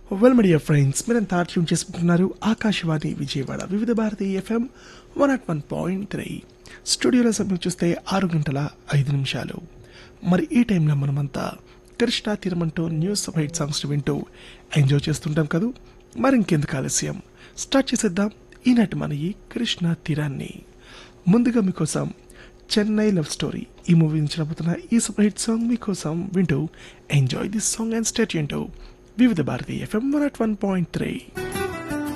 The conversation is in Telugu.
వెల్ మీడియా ఫ్రెండ్స్ మీరంతా ట్యూన్ చేసుకుంటున్నారు Akashvani Vijayawada Vividh Bharati FM one at one point three స్టూడియోలో సమయం చూస్తే ఆరు గంటల ఐదు నిమిషాలు మరి ఈ టైంలో మనమంతా కృష్ణా తీరమంటూ న్యూస్ హైట్ సాంగ్స్ వింటూ ఎంజాయ్ చేస్తుంటాం కదూ మరి ఇంకెందుకు ఆలస్యం స్టార్ట్ చేసేద్దాం ఈనాటి మన ఈ కృష్ణా తీరాన్ని ముందుగా మీకోసం చెన్నై లవ్ స్టోరీ ఈ మూవీ నుంచి రాబోతున్న ఈ సూపర్ హిట్ సాంగ్ మీకోసం వింటూ enjoy this song and state Vividh Bharati FM one at one point three